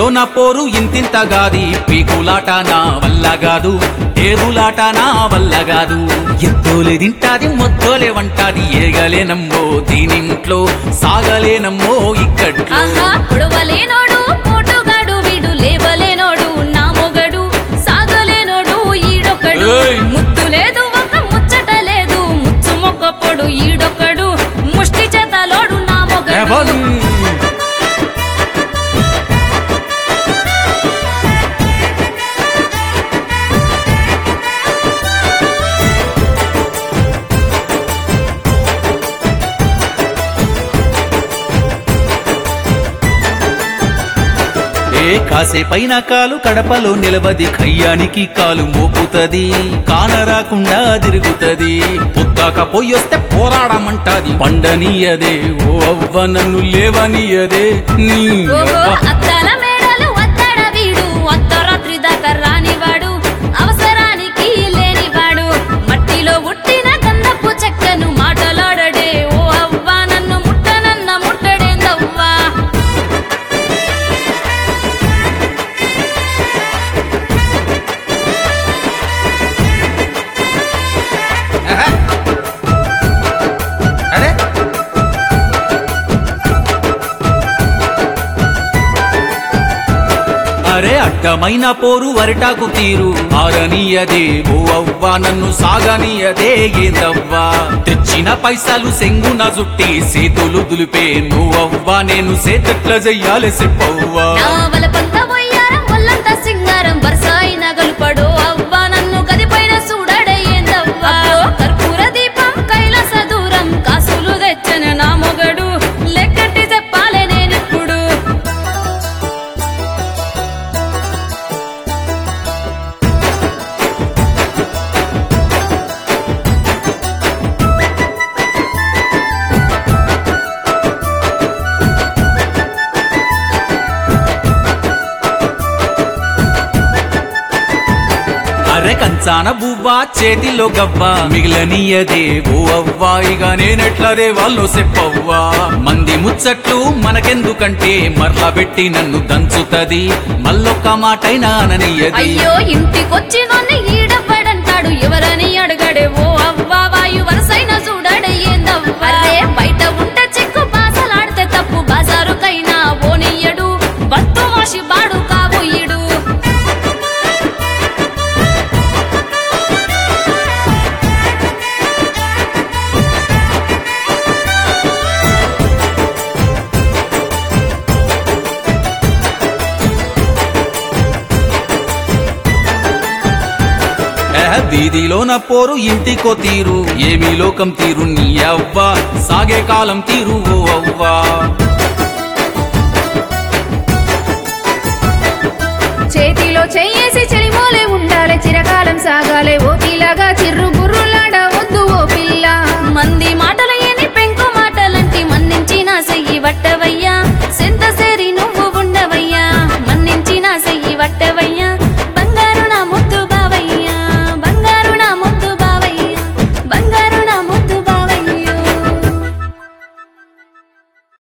నా పోరు ఇంతింతగాది పీకులాట నా వల్ల కాదు ఏరులాట నా వల్ల కాదు ఎత్తోలే తింటాది మొత్తోలే వంటాది ఏగలేనమ్మో దీనింట్లో సాగలేనమ్మో ఇక్కట్లో ఆహా పొడవలేనోడు పోటుగాడు వీడు లేవలేనోడు నా మొగడు సాగలేనోడు ఈడొకడు ఏయ్! ముద్దు లేదు ఒక ముచ్చట లేదు ముచ్చు మొక్కపొడు ఈడొకడు ముష్టి చేతలోడు నా మొగడు ఎవరు? ఏ కాసేపైన కాలు కడపలో నిలవది కయ్యానికి కాలు మోపుతది కానరాకుండా తిరుగుతది పొద్దాక పొయ్యొస్తే పోరాడమంటాది పండనీయదే ఓ అవ్వ నన్ను లేవనీయదే నీ ఓహో అవ్వ. అద్దాల మేడలు వద్దడ వీడు అర్ధరాత్రి దాకా రానివాడు అవసరానికి లేనివాడు మట్టిలో పుట్టిన గంధపు చెక్కను మాటలాడడే ఓ అవ్వ నన్ను ముట్టనన్న ముట్టడేందవ్వా అరే అరే అడ్డమైన పోరు వరటాకు తీరు ఆరనీయదే ఓ అవ్వా నన్ను సాగనీయదే ఏందవ్వా తెచ్చిన పైసలు సెంగున జుట్టి సేతులు దులిపే నువ్వవ్వా నేను సేతట్ల చెయ్యాలి చెప్పవ్వా నా వలపంత వయ్యారం వల్లంత సింగారం వరుస అయిన గలుపడు అవ్వ నన్ను గదిపైన చూడడే ఏందవ్వా కర్పూర దీపం కైలాస దూరం కాసులు తెచ్చన నా మొగడు లెక్కటి చెప్పాలే నేనిప్పుడు అరే కంచాన బువ్వా చేతిలో గవ్వా మిగిలనీయదే ఓ అవ్వా ఇక నేనెట్లరే వాళ్ళు చెప్పవ్వా మంది ముచ్చట్లు మనకెందుకంటే మరలా పెట్టి నన్ను దంచుతది మళ్ళొక్క మాటైనా అననీయది అయ్యో ఇంటికొచ్చి నన్ను ఈడవ్వడంటాడు ఎవరని అడగడే ఓ అవ్వ వాయు వరసైన చూడడే ఏందవ్వా అరే బయట ఉంటే చిక్కు బాసలాడితే తప్పు బజారుకైనా ఓనియ్యడు బట్టు మాషి బాడు కాబోయిడు ఏహ, వీధిలో నా పోరు ఇంటికో తీరు ఏమీ లోకం తీరు నీ అవ్వా సాగే కాలం తీరు ఓ అవ్వా చేతిలో చెయ్యేసి చెలిమోలే ఉండాలి చిరకాలం సాగాలే ఓపిలాగా చిర్రు